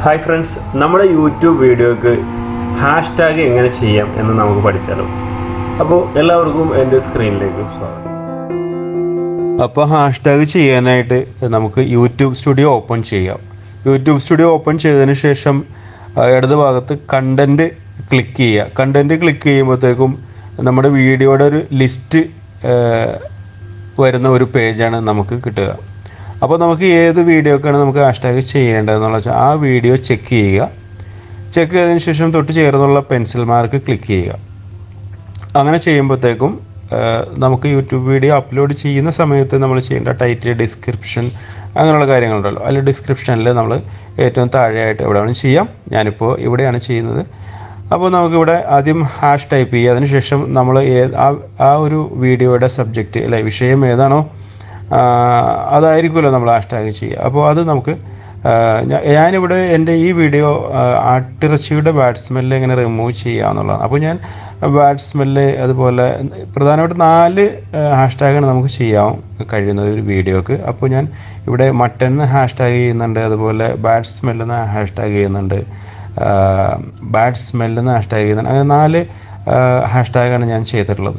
hi friends നമ്മുടെ YouTube വീഡിയോക്ക് hashtag എങ്ങനെ ചെയ്യാം എന്ന് നമുക്ക് പഠിച്ചാലോ അപ്പോൾ എല്ലാവർക്കും എൻ്റെ സ്ക്രീനിലേക്ക് സ്വാഗതം അപ്പോൾ ഹാഷ്ടാഗ് ചെയ്യാനായിട്ട് നമുക്ക് യൂട്യൂബ് സ്റ്റുഡിയോ ഓപ്പൺ ചെയ്യാം യൂട്യൂബ് സ്റ്റുഡിയോ ഓപ്പൺ ചെയ്തതിന് ശേഷം ആ, ഇടത് ഭാഗത്ത് കണ്ടൻറ്റ് ക്ലിക്ക് ചെയ്യുക കണ്ടൻറ്റ് ക്ലിക്ക് ചെയ്യുമ്പോഴത്തേക്കും നമ്മുടെ വീഡിയോയുടെ ഒരു ലിസ്റ്റ് വരുന്ന ഒരു പേജാണ് നമുക്ക് കിട്ടുക അപ്പോൾ നമുക്ക് ഏത് വീഡിയോക്കാണ് നമുക്ക് ഹാഷ്ടാഗ് ചെയ്യേണ്ടതെന്നുള്ള വെച്ചാൽ ആ വീഡിയോ ചെക്ക് ചെയ്യുക ചെക്ക് ചെയ്തതിന് ശേഷം തൊട്ട് ചേർന്നുള്ള പെൻസിൽ മാർക്ക് ക്ലിക്ക് ചെയ്യുക അങ്ങനെ ചെയ്യുമ്പോഴത്തേക്കും ആ, നമുക്ക് യൂട്യൂബ് വീഡിയോ അപ്ലോഡ് ചെയ്യുന്ന സമയത്ത് നമ്മൾ ചെയ്യേണ്ട ടൈറ്റിൽ ഡിസ്ക്രിപ്ഷൻ അങ്ങനെയുള്ള കാര്യങ്ങളുണ്ടല്ലോ അതിൽ ഡിസ്ക്രിപ്ഷനിൽ നമ്മൾ ഏറ്റവും താഴെയായിട്ട് എവിടെ വേണം ചെയ്യാം ഞാനിപ്പോൾ ഇവിടെയാണ് ചെയ്യുന്നത് അപ്പോൾ നമുക്കിവിടെ ആദ്യം ഹാഷ് ടൈപ്പ് ചെയ്യുക അതിനുശേഷം നമ്മൾ ഏ- ആ ആ ഒരു വീഡിയോയുടെ സബ്ജക്റ്റ് അല്ലെ വിഷയം ഏതാണോ ആ, അതായിരിക്കുമല്ലോ നമ്മൾ ഹാഷ്ടാഗ് ചെയ്യുക അപ്പോൾ അത് നമുക്ക് ആ, ഞാ- ഞാനിവിടെ എൻ്റെ ഈ വീഡിയോ ആ, ആട്ടിറച്ചിയുടെ ബാഡ് സ്മെല്ല് എങ്ങനെ റിമൂവ് ചെയ്യുക എന്നുള്ളതാണ് അപ്പോൾ ഞാൻ ബാഡ് സ്മെല്ല് അതുപോലെ പ്രധാനമായിട്ട് നാല് ഹാഷ്ടാഗാണ് നമുക്ക് ചെയ്യാൻ കഴിയുന്നത് ഒരു വീഡിയോക്ക് അപ്പോൾ ഞാൻ ഇവിടെ മട്ടൻ എന്ന് ഹാഷ്ടാഗ് ചെയ്യുന്നുണ്ട് അതുപോലെ ബാഡ് സ്മെല്ലെന്ന് ഹാഷ്ടാഗ് ചെയ്യുന്നുണ്ട് ബാഡ് സ്മെല്ലെന്ന് ഹാഷ്ടാഗ് ചെയ്യുന്നുണ്ട് അങ്ങനെ നാല് ഹാഷ്ടാഗാണ് ഞാൻ ചെയ്തിട്ടുള്ളത്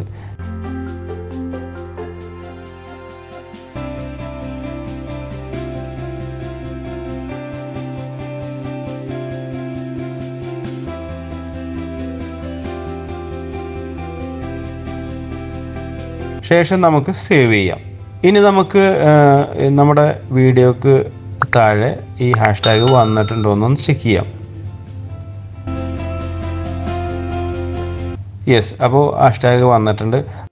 ശേഷം നമുക്ക് സേവ് ചെയ്യാം ഇനി നമുക്ക് ആ, നമ്മുടെ വീഡിയോക്ക് താഴെ ഈ ഹാഷ്ടാഗ് വന്നിട്ടുണ്ടോ എന്നൊന്ന് ചെക്ക് ചെയ്യാം യെസ് അപ്പോൾ ഹാഷ്ടാഗ് വന്നിട്ടുണ്ട്